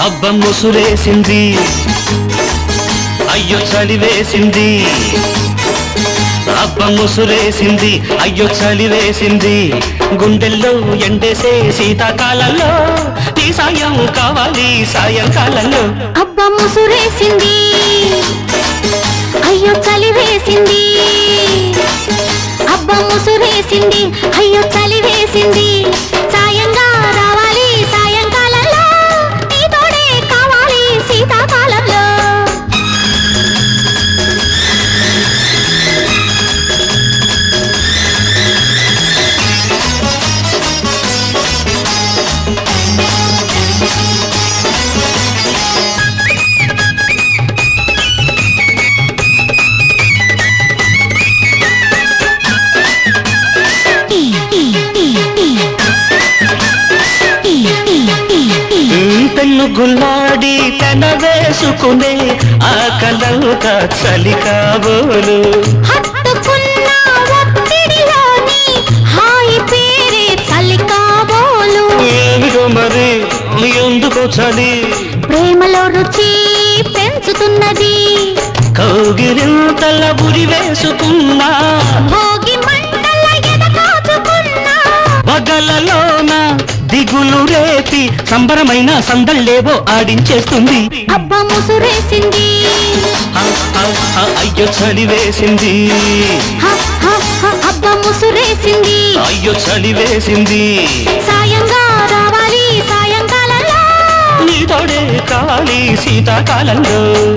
అబ్బ ముసురేసింది అయ్యో చలివేసింది అబ్బ ముసురేసింది అయ్యో చలివేసింది గుండెల్లో ఎండేసే శీతాకాలంలో నీ సాయం కావాలి సాయంకాలంలో అబ్బ ముసురేసింది అయ్యో చలి వేసింది అబ్బ ముసురేసింది అయ్యో చలి వేసింది సాయంగా రావాలి సాయంకాలంలో నీ తోడే కావాలి శీతాకాలంలో పెన్ను గుల్లాడి తన వేసుకునే ఆ కలంక చలి కాబోలు హత్తుకున్న ఒత్తిడిలోని హాయి పేరే చలి కాబోలు ఏమిటో మరి ఎందుకో చలి ప్రేమలో రుచి పెంచుతున్నది కౌగిరింతల బురి వేసుకున్నా భోగి మంటల ఎద కాచుకున్నా పగలలోన దిగులు రేపి సంబరమైన సందళ్ళేవో ఆడించేస్తుంది అబ్బ ముసురేసింది ఆ, ఆ, ఆ, అయ్యో చలి వేసింది హ, హ, హ, అబ్బ ముసురేసింది అయ్యో చలి వేసింది సాయంగా రావాలి సాయంకాలంలో నీతోడే కావాలి శీతాకాలంలో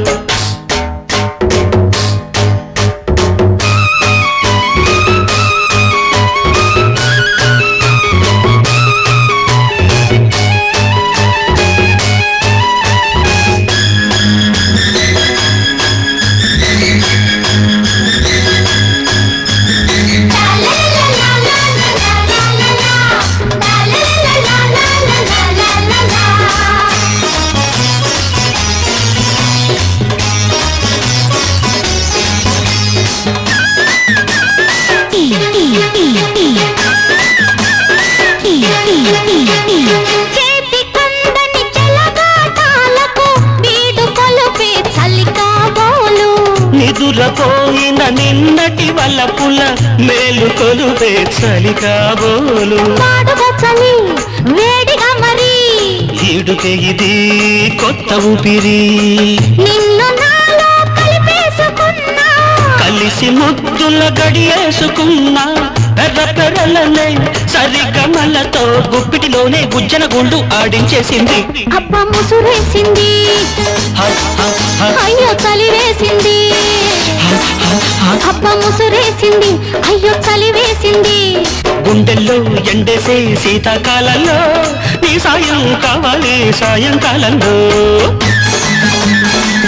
చేతి కందని చెలగాటాలకు వీడు కొలుపే చలి కాబోలు నిదురపోయిన నిన్నటి వల్లపుల మేలు కొలుపే చలి కాబోలు వాడుగా చలి వేడిగా మరి ఈడుకే ఇది కొత్త ఊపిరి నిన్ను నాలో కలిపేసుకున్నా కలిసి ముద్దుల గడియేసుకున్నా పెర్ర పెర్రలనే సరిగమలతో గుప్పిటిలోనే గుజ్జన గుండు ఆడించేసింది అబ్బ ముసురేసింది హ, హ, హ, అయ్యో చలి వేసింది హ, హ, హ. అబ్బ ముసురేసింది అయ్యో చలి వేసింది గుండెల్లో ఎండేసే శీతాకాలంలో నీ సాయం కావాలి సాయంకాలంలో